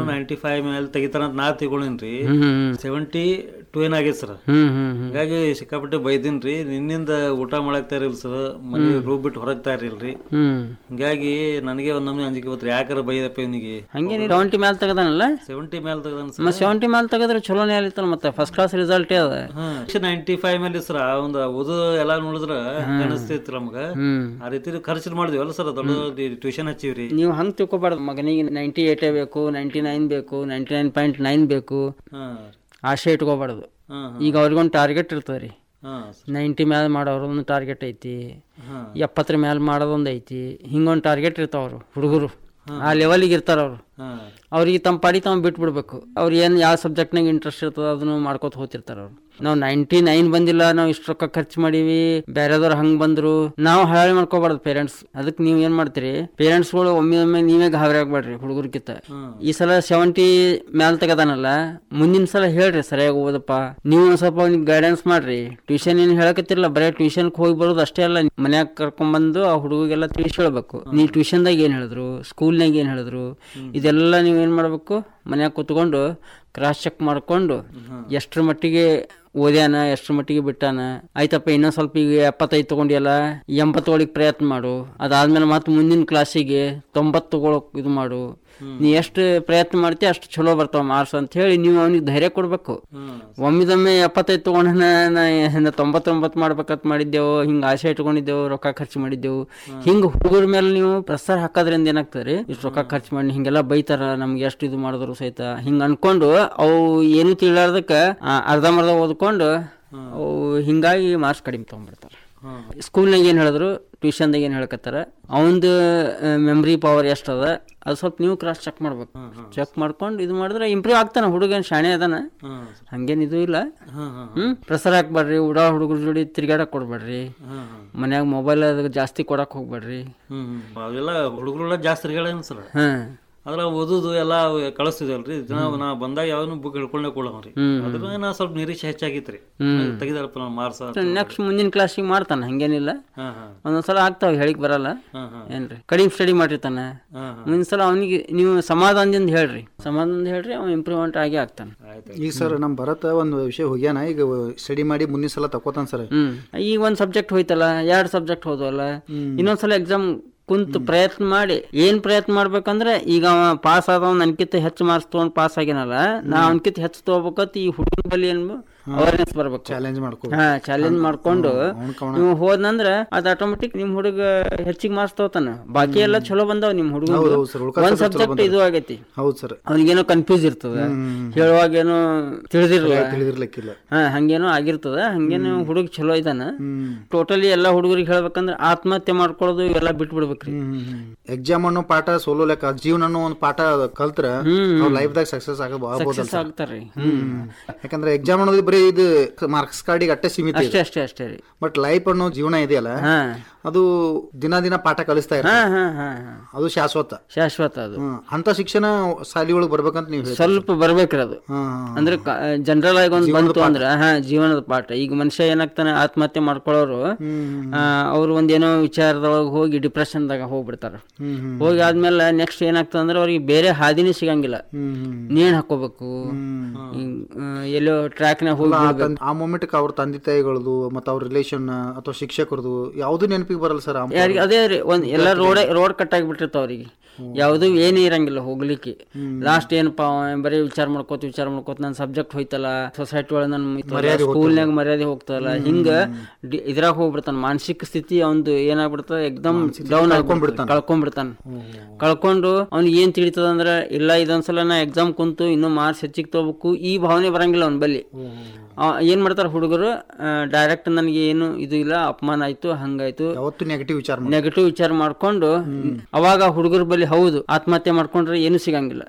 Ninety five ಮೇಲೆ ತೆಗಿತಾರ ಅಂತ ನಾ ತಗೊಳಿನ್ರಿ ಹ್ಮ್ ಹ್ಮ್ ಸೆವೆಂಟಿ ಟೂ ಏನ್ ಆಗೈತೆ ಸರ್ ಹ್ಮ್ ಹ್ಮ್ ಹ್ಮ್ ಹಿಂಗಾಗಿ ಸಿಕ್ಕಾಪಟ್ಟೆ ಬೈದಿನ್ರಿ ನಿನ್ನಿಂದ ಊಟ ಮಾಡಕ್ ತಯಾರಿಲ್ಲ ಸರ್ ಮನೆ ರೂಮ್ ಬಿಟ್ಟು ಹೊರಗೆ ತಯಾರಿಲ್ರಿ ಹ್ಮ್ ಹಿಂಗಾಗಿ ನನಗೆ ಒಂದ್ ನಮ್ನಿ ಅಂಜಿಕೆ ಬತ್ರಿ ಯಾಕಾರ ಬೈದಪ್ಪ ಇವನಿಗೆ ಹಂಗೆ ಸೆವೆಂಟಿ ಮ್ಯಾಲ್ ತೆಗದಾನಲ್ಲ ಸೆವೆಂಟಿ ಮೇಲೆ ತೆಗ್ದಾನ ಸರ್ ಮತ್ತೆ ಸೆವೆಂಟಿ ಮ್ಯಾಲ್ ತೆಗೆದ್ರೆ ಚಲೋನೇ ಆಲಿತ್ತಲ್ಲ ಮತ್ತೆ ಫಸ್ಟ್ ಕ್ಲಾಸ್ ರಿಸಲ್ಟ್ ಅದ ನೈಂಟಿ ಫೈವ್ ಮೇಲೆ ಸರ್ ಒಂದು ಓದು ಎಲ್ಲಾ ನೋಡಿದ್ರ ಅನಿಸ್ತೈತಿ ನಮ್ಗ ಹ್ಮ್ ಆ ರೀತಿ ಖರ್ಚು ಮಾಡಿದ್ವಲ್ಲ ಸರ್ ದೊಡ್ಡ ಟ್ಯೂಷನ್ ಹಚ್ಚಿವ್ರಿ ನೀವು ಹಂಗೆ ತಿಳ್ಕೊಬಾರ್ದು ಮಗನಿಗೆ ನೈಂಟಿ ಏಟೇ ಬೇಕು ನೈಂಟಿ ನೈನ್ ಬೇಕು ನೈಂಟಿ ನೈನ್ ಪಾಯಿಂಟ್ ನೈನ್ ಬೇಕು ಹಾ ಆಸೆ ಇಟ್ಕೋಬಾರ್ದು ಹಾ ಈಗ ಅವ್ರಿಗೊಂದು ಟಾರ್ಗೆಟ್ ಇರ್ತದೆ ರೀ ಹಾ ನೈಂಟಿ ಮ್ಯಾಲ್ ಮಾಡೋರೊಂದು ಟಾರ್ಗೆಟ್ ಐತಿ ಹಾ ಎಪ್ಪತ್ತರ ಮ್ಯಾಲ್ ಮಾಡೋದೊಂದು ಐತಿ ಹಿಂಗೊಂದು ಟಾರ್ಗೆಟ್ ಇರ್ತಾವ ಅವರು ಹುಡುಗರು ಆ ಲೆವೆಲಿಗೆ ಇರ್ತಾರ ಅವರು ಹಾ ಅವ್ರಿಗೆ ತಮ್ಮ ಪಾಡಿ ತಾವು ಬಿಟ್ಬಿಡ್ಬೇಕು ಅವ್ರು ಏನು ಯಾವ ಸಬ್ಜೆಕ್ಟ್ನಾಗ ಇಂಟ್ರೆಸ್ಟ್ ಇರ್ತದೆ ಅದನ್ನು ಮಾಡ್ಕೋತ ಹೋಗ್ತಿರ್ತಾರ ಅವ್ರು ನಾವು ನೈಂಟಿ ನೈನ್ ಬಂದಿಲ್ಲ ನಾವು ಇಷ್ಟು ರೊಕ್ಕ ಖರ್ಚು ಮಾಡೀವಿ ಬೇರೆದವ್ರು ಹಂಗೆ ಬಂದ್ರು ನಾವು ಹಾಳು ಮಾಡ್ಕೋಬಾರ್ದು ಪೇರೆಂಟ್ಸ್ ಅದಕ್ಕೆ ನೀವು ಏನು ಮಾಡ್ತೀರಿ ಪೇರೆಂಟ್ಸ್ಗಳು ಒಮ್ಮೆ ಒಮ್ಮೆ ನೀವೇ ಗಾಬರಿ ಆಗ್ಬೇಡ್ರಿ ಹುಡುಗರ್ಕಿಂತ ಈ ಸಲ ಸೆವೆಂಟಿ ಮ್ಯಾಲ್ ತೆಗದಾನಲ್ಲ ಮುಂದಿನ ಸಲ ಹೇಳ್ರಿ ಸರಿಯಾಗಿ ಓದಪ್ಪ ನೀವು ಒಂದ್ ಸ್ವಲ್ಪ ಅವ್ನಿಗೆ ಗೈಡೆನ್ಸ್ ಮಾಡ್ರಿ ಟ್ಯೂಷನ್ ಏನು ಹೇಳಕತ್ತಿರಲ್ಲ ಬರೀ ಟ್ಯೂಷನ್ಗೆ ಹೋಗಿ ಬರೋದು ಅಷ್ಟೇ ಅಲ್ಲ ಮನ್ಯಾಗ ಕರ್ಕೊಂಡ್ಬಂದು ಆ ಹುಡುಗಿಗೆಲ್ಲ ತಿಳಿಸಿ ಹೇಳ್ಬೇಕು ನೀ ಟ್ಯೂಷನ್ದಾಗ ಏನು ಹೇಳಿದ್ರು ಸ್ಕೂಲ್ನಾಗ ಏನು ಹೇಳಿದ್ರು ಇದೆಲ್ಲ ನೀವು ಏನು ಮಾಡ್ಬೇಕು ಮನ್ಯಾಗ ಕೂತ್ಕೊಂಡು ಕ್ರಾಸ್ ಚೆಕ್ ಮಾಡ್ಕೊಂಡು ಎಷ್ಟರ ಮಟ್ಟಿಗೆ ಓದ್ಯಾನ ಎಷ್ಟರ ಮಟ್ಟಿಗೆ ಬಿಟ್ಟಾನ ಆಯ್ತಪ್ಪ ಇನ್ನೊಂದ್ ಸ್ವಲ್ಪ ಈಗ ಎಪ್ಪತ್ತೈದು ತಗೊಂಡಿಯಲ್ಲ ಎಂಬತ್ತೊಳಗೆ ಪ್ರಯತ್ನ ಮಾಡು ಅದಾದ್ಮೇಲೆ ಮತ್ತೆ ಮುಂದಿನ ಕ್ಲಾಸಿಗೆ ತೊಂಬತ್ತು ತಗೊಳಕ್ ಇದು ಮಾಡು ನೀ ಎಷ್ಟು ಪ್ರಯತ್ನ ಮಾಡ್ತಿ ಅಷ್ಟು ಚಲೋ ಬರ್ತಾವ ಮಾರ್ಕ್ಸ್ ಅಂತ ಹೇಳಿ ನೀವು ಅವನಿಗೆ ಧೈರ್ಯ ಕೊಡ್ಬೇಕು ಒಮ್ಮಿದೊಮ್ಮೆ ಎಪ್ಪತ್ತೈದು ತಗೊಂಡ ನಾ ತೊಂಬತ್ತೊಂಬತ್ತು ಮಾಡ್ಬೇಕಂತ ಮಾಡಿದ್ದೆವು ಹಿಂಗ ಆಸೆ ಇಟ್ಕೊಂಡಿದ್ದೆವು ರೊಕ್ಕ ಖರ್ಚು ಮಾಡಿದ್ದೆವು ಹಿಂಗ ಹುಡುಗರ ಮೇಲೆ ನೀವು ಪ್ರಸಾರ ಹಾಕೋದ್ರಿಂದ ಏನಾಗ್ತದೆ ಇಷ್ಟು ರೊಕ್ಕ ಖರ್ಚು ಮಾಡಿ ಹಿಂಗೆಲ್ಲ ಬೈತಾರ ನಮ್ಗೆ ಎಷ್ಟು ಇದು ಮಾಡಿದ್ರು ಸಹಿತ ಹಿಂಗ ಅನ್ಕೊಂಡು ಅವು ಏನು ತಿಳಿಲಾರ್ದಕ್ಕ ಆ, ಅರ್ಧಂಬರ್ಧ ಓದ್ಕೊಂಡು ಅವು ಹಿಂಗಾಗಿ ಮಾರ್ಕ್ಸ್ ಕಡಿಮೆ ತಗೊಂಡ್ಬಿಡ್ತಾರೆ ಸ್ಕೂಲ್ನಾಗ ಏನು ಹೇಳಿದ್ರು ಟ್ಯೂಷನ್ದಾಗ ಏನು ಹೇಳ್ಕತ್ತಾರ ಅವಂದು ಮೆಮ್ರಿ ಪವರ್ ಎಷ್ಟು ಅದ ಅದು ಸ್ವಲ್ಪ ನೀವು ಕ್ರಾಸ್ ಚೆಕ್ ಮಾಡ್ಬೇಕು ಚೆಕ್ ಮಾಡ್ಕೊಂಡು ಇದು ಮಾಡಿದ್ರೆ ಇಂಪ್ರೂವ್ ಆಗ್ತಾನೆ ಹುಡುಗನ್ ಶಾಣೆ ಅದಾನ ಹಂಗೇನ್ ಇದು ಇಲ್ಲ ಹ್ಮ್ ಪ್ರಸಾರ ಹಾಕ್ಬೇಡ್ರಿ ಉಡಾ ಹುಡುಗರ ಜೋಡಿ ತಿರ್ಗಾಡಕ್ ಕೊಡ್ಬೇಡ್ರಿ ಮನ್ಯಾಗ ಮೊಬೈಲ್ ಅದು ಜಾಸ್ತಿ ಕೊಡಕ್ ಹೋಗ್ಬೇಡ್ರಿ ಹ್ಮ್ ಅವೆಲ್ಲ ಹುಡುಗರೆಲ್ಲ ಜಾಸ್ತಿ ತಿರ್ಗಾಡೇನ್ ಸರ್ ಹ್ಮ್ ಅದ್ರ ಓದುದು ಎಲ್ಲ ಕಳಿಸ್ತಿದ್ವಲ್ರಿ ದಿನ ನಾ ಬಂದಾಗ ಯಾವನು ಬುಕ್ ಹಿಡ್ಕೊಂಡೇ ಕೊಡವ್ರಿ ಅದ್ರ ನಾ ಸ್ವಲ್ಪ ನಿರೀಕ್ಷೆ ಹೆಚ್ಚಾಗಿತ್ರಿ ತೆಗಿದಾರಪ್ಪ ನಾವು ಮಾರ್ಸ ನೆಕ್ಸ್ಟ್ ಮುಂದಿನ ಕ್ಲಾಸಿಗೆ ಮಾಡ್ತಾನ ಹಂಗೇನಿಲ್ಲ ಹಾ ಹಾ ಒಂದೊಂದ್ಸಲ ಆಗ್ತಾವ ಹೇಳಿಕ್ ಬರಲ್ಲ ಹಾ ಹಾ ಏನ್ರಿ ಕಡಿಮೆ ಸ್ಟಡಿ ಮಾಡಿರ್ತಾನ ಹಾ ಮುಂದಿನ ಸಲ ಅವನಿಗೆ ನೀವು ಸಮಾಧಾನದಿಂದ ಹೇಳ್ರಿ ಸಮಾಧಾನದಿಂದ ಹೇಳ್ರಿ ಅವ ಇಂಪ್ರೂವ್ಮೆಂಟ್ ಆಗಿ ಆಗ್ತಾನೆ ಆಯ್ತು ಈಗ ಸರ್ ನಮ್ಮ ಭರತ ಒಂದು ವಿಷಯ ಹೋಗ್ಯಾನ ಈಗ ಸ್ಟಡಿ ಮಾಡಿ ಮುಂದಿನ ಸಲ ತಕೋತಾನ ಸರ್ ಹ್ಮ್ ಈಗ ಒಂದ್ ಸಬ್ಜೆಕ್ಟ್ ಹೋಯ್ತಲ್ಲ ಎರಡ್ ಸಬ್ಜೆಕ್ಟ್ ಹೋದವಲ್ಲ ಇನ್ನೊಂದ್ಸಲ ಎಕ್ಸಾಮ್ ಕುಂತು ಪ್ರಯತ್ನ ಮಾಡಿ ಏನ್ ಪ್ರಯತ್ನ ಮಾಡ್ಬೇಕಂದ್ರೆ ಈಗ ಅವ ಪಾಸ್ ಆದವ ನನ್ಕಿಂತ ಹೆಚ್ಚು ಮಾರ್ಕ್ಸ್ ತಗೊಂಡ್ ಪಾಸ್ ಆಗ್ಯಾನಲ್ಲ ನಾ ಅವನ್ಕಿಂತ ಹೆಚ್ಚು ತಗೋಬೇಕಂತ ಈ ಹುಡುಗನ ಬಳಿ ಏನು ಅವೇರ್ನೆಸ್ ಬರ್ಬೇಕು ಚಾಲೆಂಜ್ ಮಾಡ್ಕೋ ಹಾ ಚಾಲೆಂಜ್ ಮಾಡ್ಕೊಂಡು ನೀವು ಹೋದ್ನಂದ್ರ ಅದ್ ಆಟೋಮೆಟಿಕ್ ನಿಮ್ ಹುಡುಗ ಹೆಚ್ಚಿಗೆ ಮಾರ್ಕ್ಸ್ ತಗೋತಾನ ಬಾಕಿ ಎಲ್ಲ ಚಲೋ ಬಂದಾವ ನಿಮ್ ಹುಡುಗ ಹೌದು, ಹೌದು sir. ಉಳ್ಕೊ ಒಂದ್ subject ಚಲೋ ಸಬ್ಜೆಕ್ಟ್ ಇದು ಆಗೈತಿ ಹೌದು ಸರ್ ಅವನಿಗೇನೋ ಕನ್ಫ್ಯೂಸ್ ಇರ್ತದ ಹೇಳುವಾಗ ಏನೋ ತಿಳಿದಿರಲ್ಲ ತಿಳಿದಿರ್ಲಿಕ್ಕಿಲ್ಲ ಹಾ ಹಂಗೇನೋ ಆಗಿರ್ತದ ಹಂಗೇನೋ ಹುಡುಗ ಚಲೋ ಇದಾನ ಟೋಟಲಿ ಎಲ್ಲಾ ಹುಡುಗರಿಗೆ ಹೇಳ್ಬೇಕಂದ್ರ ಆತ್ಮಹತ್ಯೆ ಮಾಡ್ಕೊಳ್ಳೋದು ಇವೆಲ್ಲ ಬಿಟ್ಬಿಡ್ಬೇಕ್ರಿ ಎಕ್ಸಾಮ್ ಅನ್ನೋ ಪಾಠ ಸೋಲೋ ಲೆಕ್ಕ ಜೀವನ ಅನ್ನೋ ಒಂದು ಪಾಠ ಕಲ್ತ್ರ ಅವ್ರ ಲೈಫ್ದಾಗ ಸಕ್ಸಸ್ ಆಗೋದು ಆಗ್ಬೋದಲ್ಲ ಸಕ್ಸಸ್ ಆಗ್ತಾರ್ರಿ ಹ್ಮ್ ಯಾಕಂದ್ರೆ ಎಕ್ಸಾಮ್ ಅನ್ನೋದು ಬರೀ ಇದು ಮಾರ್ಕ್ಸ್ ಕಾರ್ಡಿಗೆ ಅಷ್ಟೇ ಸೀಮಿತ ಅಷ್ಟೇ ಅಷ್ಟೇ ಅಷ್ಟೇ ರೀ ಬಟ್ ಲೈಫ್ ಅನ್ನೋ ಜೀವನ ಇದೆಯಲ್ಲ ಹಾ ಅದು ದಿನ ದಿನ ಪಾಠ ಕಲಿಸ್ತಾ ಹಾ ಇರ್ತಾರೆ ಹಾ ಹಾ ಹಾ ಅದು ಶಾಶ್ವತ ಶಾಶ್ವತ ಅದು ಹ್ಮ್. ಅಂತ ಶಿಕ್ಷಣ ಶಾಲೆಯೊಳಗೆ ಬರ್ಬೇಕಂತ ನೀವು ಹೇಳಿ ಸ್ವಲ್ಪ ಬರ್ಬೇಕ್ರಿ ಅದು ಅಂದ್ರೆ ಜನರಲ್ ಆಗಿ ಒಂದ್ ಬಂತು ಅಂದ್ರ ಹಾ ಜೀವನದ ಪಾಠ ಈಗ ಮನುಷ್ಯ ಏನಾಗ್ತಾನೆ ಆತ್ಮಹತ್ಯೆ ಮಾಡ್ಕೊಳ್ಳೋರು ಆ, ಅವ್ರು ಒಂದೇನೋ ವಿಚಾರದೊಳಗೆ ಹೋಗಿ ಡಿಪ್ರೆಷನ್ದಾಗ ಹೋಗ್ಬಿಡ್ತಾರ ಹೋಗಿ ಆದ್ಮೇಲೆ ನೆಕ್ಸ್ಟ್ ಏನಾಗ್ತದೆ ಅಂದ್ರೆ ಅವ್ರಿಗೆ ಬೇರೆ ಹಾದಿನೇ ಸಿಗಂಗಿಲ್ಲ ನೇಣ್ ಹಾಕೋಬೇಕು ಹಿಂಗ್, ಆ, ಎಲ್ಲೋ ಟ್ರ್ಯಾಕ್ನಾಗ ಹೋಗಿ ಬೀಳ್ಬೇಕು. ಆ ಮೂಮೆಂಟ್ ಅವ್ರ ತಂದೆ ತಾಯಿಗಳದು ಮತ್ತೆ ಅವ್ರ ರಿಲೇಷನ್ ಅಥವಾ ಶಿಕ್ಷಕರದು ಯಾವ್ದು ನೆನಪಿಗೆ ಬರಲ್ಲ ಸರ್ ಯಾರಿಗೆ ಅದೇ ರೀ ಒಂದ್ ಎಲ್ಲ ರೋಡ್ ರೋಡ್ ಕಟ್ ಆಗಿಬಿಟ್ಟಿರ್ತಾವ ಅವ್ರಿಗೆ ಯಾವುದು ಏನೂ ಇರಂಗಿಲ್ಲ ಹೋಗ್ಲಿಕ್ಕೆ ಲಾಸ್ಟ್ ಏನಪ್ಪ ಅವ ಬರೀ ವಿಚಾರ ಮಾಡ್ಕೋತ ವಿಚಾರ ಮಾಡ್ಕೋತ ನನ್ನ ಸಬ್ಜೆಕ್ಟ್ ಹೋಯ್ತಲ್ಲ ಸೊಸೈಟಿ ಒಳಗೆ ನನ್ನ ಸ್ಕೂಲ್ನಾಗ ಮರ್ಯಾದೆ ಹೋಗ್ತದಲ್ಲ ಹಿಂಗ ಡಿ- ಇದ್ರಾಗ ಹೋಗ್ಬಿಡ್ತಾನ ಮಾನಸಿಕ ಸ್ಥಿತಿ ಅವಂದು ಏನಾಗ್ಬಿಡ್ತದ ಎಕ್ದಮ್ ಡೌನ್ ಆಗ್ಬಿಡ್ತಾನ ಕಳ್ಕೊಂಡ್ಬಿಡ್ತಾನ ಕಳ್ಕೊಂಡು ಅವ್ನಿಗೆ ಏನ್ ತಿಳಿತದ ಅಂದ್ರ ಇಲ್ಲ ಇದೊಂದ್ಸಲ ನಾ ಎಕ್ಸಾಮ್ ಕುಂತು ಇನ್ನೂ ಮಾರ್ಕ್ಸ್ ಹೆಚ್ಚಿಗೆ ತಗೋಬೇಕು ಈ ಭಾವನೆ ಬರಂಗಿಲ್ಲ ಅವ್ನ ಬಲ್ಲಿ ಆ, ಏನ್ ಮಾಡ್ತಾರ ಹುಡುಗರು ಡೈರೆಕ್ಟ್ ನನಗೆ ಏನು ಇದು ಇಲ್ಲ ಅಪಮಾನ ಆಯ್ತು ಹಂಗಾಯ್ತು ಯಾವತ್ತು ನೆಗೆಟಿವ್ ವಿಚಾರ ಮಾಡಿ ನೆಗೆಟಿವ್ ವಿಚಾರ ಮಾಡ್ಕೊಂಡು ಅವಾಗ ಹುಡುಗರ ಬಳಿ ಹೌದು ಆತ್ಮಹತ್ಯೆ ಮಾಡ್ಕೊಂಡ್ರೆ ಏನು ಸಿಗಂಗಿಲ್ಲ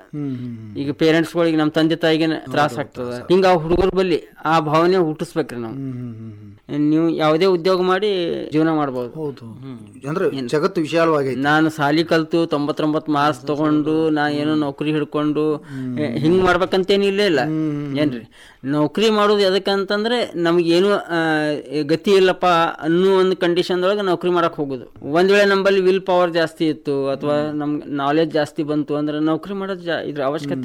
ಈಗ ಪೇರೆಂಟ್ಸ್ ಗಳಿಗೆ ನಮ್ಮ ತಂದೆ ತಾಯಿಗೆ ತ್ರಾಸ ಆಗ್ತದ ಹಿಂಗ ಆ ಹುಡುಗರ ಬಳಿ ಆ ಭಾವನೆ ಹುಟ್ಟಿಸ್ಬೇಕ್ರಿ ನಾವು ನೀವು ಯಾವುದೇ ಉದ್ಯೋಗ ಮಾಡಿ ಜೀವನ ಮಾಡ್ಬೋದು ಹೌದು ಅಂದ್ರೆ ಜಗತ್ತು ವಿಶಾಲವಾಗೈತಿ ನಾನು ಸಾಲಿ ಕಲ್ತು ತೊಂಬತ್ತೊಂಬತ್ತು ಮಾರ್ಕ್ಸ್ ತಗೊಂಡು ನಾ ಏನೋ ನೌಕರಿ ಹಿಡ್ಕೊಂಡು ಎ, ಹಿಂಗ್ ಮಾಡ್ಬೇಕಂತೇನು ಇಲ್ಲೇ ಇಲ್ಲ ಏನ್ರಿ ನೌಕರಿ ಮಾಡೋದು ಎದಕ್ಕಂತಂದ್ರೆ ನಮ್ಗೇನು ಆ, ಗತಿ ಇಲ್ಲಪ್ಪ ಅನ್ನೋ ಒಂದು ಕಂಡೀಷನ್ ಒಳಗೆ ನೌಕರಿ ಮಾಡಕ್ ಹೋಗುದು ಒಂದ್ ವೇಳೆ ನಮ್ಮಲ್ಲಿ ವಿಲ್ ಪವರ್ ಜಾಸ್ತಿ ಇತ್ತು ಅಥವಾ ನಮ್ಗೆ ನಾಲೆಜ್ ಜಾಸ್ತಿ ಬಂತು ಅಂದ್ರೆ ನೌಕರಿ ಮಾಡೋದು ಜಾ- ಇದ್ರ ಅವಶ್ಯಕತೆ